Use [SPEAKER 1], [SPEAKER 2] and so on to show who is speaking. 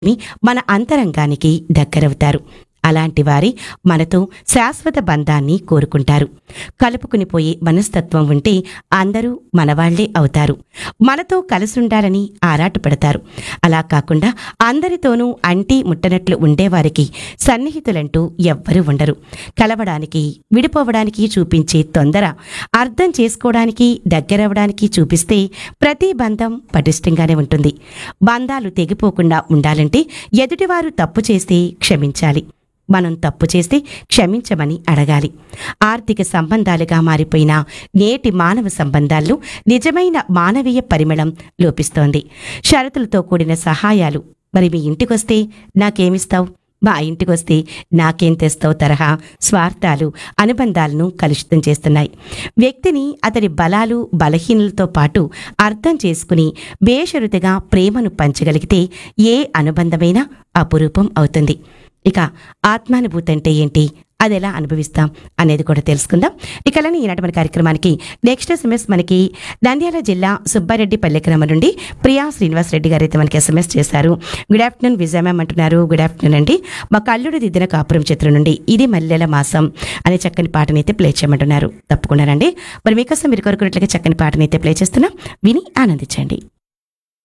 [SPEAKER 1] మన అంతరంగానికి దగ్గరవుతారు అలాంటి వారి మనతో శాశ్వత బంధాన్ని కోరుకుంటారు కలుపుకుని పోయే మనస్తత్వం ఉంటే అందరూ మనవాళ్లే అవుతారు మనతో కలిసుండాలని ఆరాటపడతారు అలా కాకుండా అందరితోనూ అంటి ముట్టనట్లు ఉండేవారికి సన్నిహితులంటూ ఎవ్వరూ ఉండరు కలవడానికి విడిపోవడానికి చూపించే తొందర అర్థం చేసుకోవడానికి దగ్గరవడానికి చూపిస్తే ప్రతి బంధం పటిష్టంగానే ఉంటుంది బంధాలు తెగిపోకుండా ఉండాలంటే ఎదుటివారు తప్పు చేస్తే క్షమించాలి మనం తప్పు చేస్తే క్షమించమని అడగాలి ఆర్థిక సంబంధాలుగా మారిపోయిన నేటి మానవ సంబంధాల్లో నిజమైన మానవీయ పరిమళం లోపిస్తోంది షరతులతో కూడిన సహాయాలు మరి మీ ఇంటికొస్తే నాకేమిస్తావు మా ఇంటికొస్తే నాకేం తెస్తావు తరహా స్వార్థాలు అనుబంధాలను కలుషితం చేస్తున్నాయి వ్యక్తిని అతడి బలాలు బలహీనలతో పాటు అర్థం చేసుకుని బేషరుతుగా ప్రేమను పంచగలిగితే ఏ అనుబంధమైనా అపురూపం అవుతుంది ఇక ఆత్మానుభూతి అంటే ఏంటి అది ఎలా అనుభవిస్తాం అనేది కూడా తెలుసుకుందాం ఇక అలానే ఈనాటి మన కార్యక్రమానికి నెక్స్ట్ ఎస్ఎంఎస్ మనకి నంద్యాల జిల్లా సుబ్బారెడ్డి పల్లెక్రమ నుండి ప్రియా శ్రీనివాస్ రెడ్డి గారు అయితే మనకి ఎస్ఎంఎస్ చేశారు గుడ్ ఆఫ్టర్నూన్ విజయ మ్యామ్ అంటున్నారు గుడ్ ఆఫ్టర్నూన్ అండి మా కల్లుడు దిద్దిన కాపురం చిత్రం నుండి ఇది మల్లెల మాసం అనే చక్కని పాటని అయితే ప్లే చేయమంటున్నారు తప్పకుండా రండి మరి మీకోసం మీరు కోరుకున్నట్లుగా చక్కని పాటని అయితే ప్లే చేస్తున్నాం విని ఆనందించండి